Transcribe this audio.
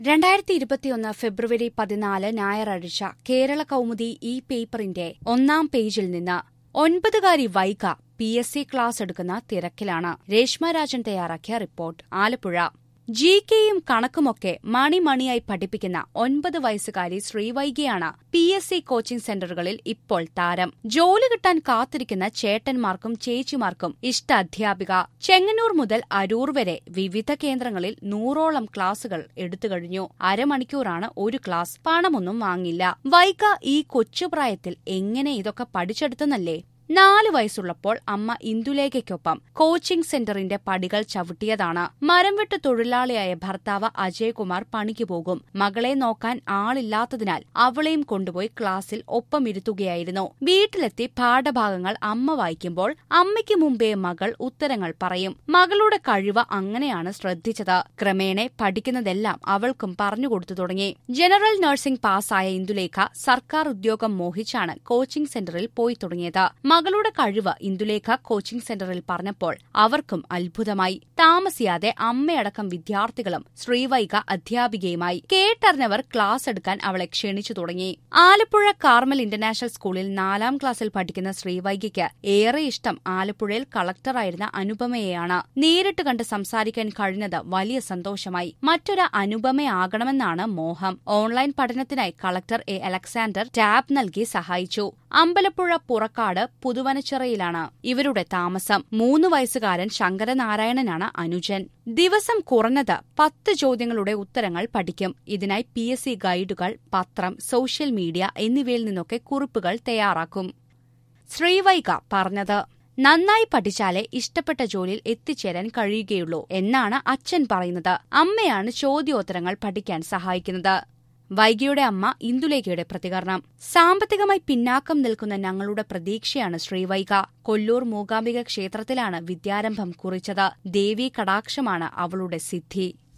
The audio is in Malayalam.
രണ്ടായിരത്തി ഇരുപത്തിയൊന്ന് ഫെബ്രുവരി പതിനാല് ഞായറാഴ്ച കേരള കൗമുദി ഈ പേപ്പറിന്റെ ഒന്നാം പേജിൽ നിന്ന് ഒൻപതുകാരി വൈക പി എസ് സി ക്ലാസ് എടുക്കുന്ന തിരക്കിലാണ് രേഷ്മ രാജൻ തയ്യാറാക്കിയ റിപ്പോർട്ട് ആലപ്പുഴ ജി കെയും കണക്കുമൊക്കെ മണിമണിയായി പഠിപ്പിക്കുന്ന ഒൻപത് വയസ്സുകാരി ശ്രീവൈകിയാണ് പി എസ് സി കോച്ചിംഗ് സെന്ററുകളിൽ ഇപ്പോൾ താരം ജോലി കിട്ടാൻ കാത്തിരിക്കുന്ന ചേട്ടന്മാർക്കും ചേച്ചിമാർക്കും ഇഷ്ട അധ്യാപിക ചെങ്ങന്നൂർ മുതൽ അരൂർ വരെ വിവിധ കേന്ദ്രങ്ങളിൽ നൂറോളം ക്ലാസുകൾ എടുത്തുകഴിഞ്ഞു അരമണിക്കൂറാണ് ഒരു ക്ലാസ് പണമൊന്നും വാങ്ങില്ല വൈക ഈ കൊച്ചുപ്രായത്തിൽ എങ്ങനെ ഇതൊക്കെ പഠിച്ചെടുത്തെന്നല്ലേ നാല് വയസ്സുള്ളപ്പോൾ അമ്മ ഇന്ദുലേഖയ്ക്കൊപ്പം കോച്ചിംഗ് സെന്ററിന്റെ പടികൾ ചവിട്ടിയതാണ് മരംവെട്ട് തൊഴിലാളിയായ ഭർത്താവ് അജയ്കുമാർ പണിക്ക് പോകും മകളെ നോക്കാൻ ആളില്ലാത്തതിനാൽ അവളെയും കൊണ്ടുപോയി ക്ലാസ്സിൽ ഒപ്പമിരുത്തുകയായിരുന്നു വീട്ടിലെത്തി പാഠഭാഗങ്ങൾ അമ്മ വായിക്കുമ്പോൾ അമ്മയ്ക്ക് മുമ്പേ മകൾ ഉത്തരങ്ങൾ പറയും മകളുടെ കഴിവ് അങ്ങനെയാണ് ശ്രദ്ധിച്ചത് ക്രമേണ പഠിക്കുന്നതെല്ലാം അവൾക്കും പറഞ്ഞുകൊടുത്തു തുടങ്ങി ജനറൽ നഴ്സിംഗ് പാസ്സായ ഇന്ദുലേഖ സർക്കാർ ഉദ്യോഗം മോഹിച്ചാണ് കോച്ചിംഗ് സെന്ററിൽ പോയി തുടങ്ങിയത് മകളുടെ കഴിവ് ഇന്ദുലേഖ കോച്ചിംഗ് സെന്ററിൽ പറഞ്ഞപ്പോൾ അവർക്കും അത്ഭുതമായി താമസിയാതെ അമ്മയടക്കം വിദ്യാർത്ഥികളും ശ്രീവൈക അധ്യാപികയുമായി കേട്ടറിഞ്ഞവർ ക്ലാസ് എടുക്കാൻ അവളെ ക്ഷണിച്ചു തുടങ്ങി ആലപ്പുഴ കാർമൽ ഇന്റർനാഷണൽ സ്കൂളിൽ നാലാം ക്ലാസ്സിൽ പഠിക്കുന്ന ശ്രീവൈകിക്ക് ഏറെ ഇഷ്ടം ആലപ്പുഴയിൽ കളക്ടറായിരുന്ന അനുപമയെയാണ് നേരിട്ട് കണ്ട് സംസാരിക്കാൻ കഴിഞ്ഞത് വലിയ സന്തോഷമായി മറ്റൊരു അനുപമയാകണമെന്നാണ് മോഹം ഓൺലൈൻ പഠനത്തിനായി കളക്ടർ എ അലക്സാണ്ടർ ടാബ് നൽകി സഹായിച്ചു അമ്പലപ്പുഴ പുറക്കാട് പുതുവനച്ചിറയിലാണ് ഇവരുടെ താമസം മൂന്ന് വയസ്സുകാരൻ ശങ്കരനാരായണനാണ് അനുജൻ ദിവസം കുറഞ്ഞത് പത്ത് ചോദ്യങ്ങളുടെ ഉത്തരങ്ങൾ പഠിക്കും ഇതിനായി പി എസ് സി ഗൈഡുകൾ പത്രം സോഷ്യൽ മീഡിയ എന്നിവയിൽ നിന്നൊക്കെ കുറിപ്പുകൾ തയ്യാറാക്കും ശ്രീവൈക പറഞ്ഞത് നന്നായി പഠിച്ചാലേ ഇഷ്ടപ്പെട്ട ജോലിയിൽ എത്തിച്ചേരാൻ കഴിയുകയുള്ളൂ എന്നാണ് അച്ഛൻ പറയുന്നത് അമ്മയാണ് ചോദ്യോത്തരങ്ങൾ പഠിക്കാൻ സഹായിക്കുന്നത് വൈകിയുടെ അമ്മ ഇന്ദുലേഖയുടെ പ്രതികരണം സാമ്പത്തികമായി പിന്നാക്കം നിൽക്കുന്ന ഞങ്ങളുടെ പ്രതീക്ഷയാണ് ശ്രീവൈക കൊല്ലൂർ മൂകാംബിക ക്ഷേത്രത്തിലാണ് വിദ്യാരംഭം കുറിച്ചത് ദേവീ കടാക്ഷമാണ് അവളുടെ സിദ്ധി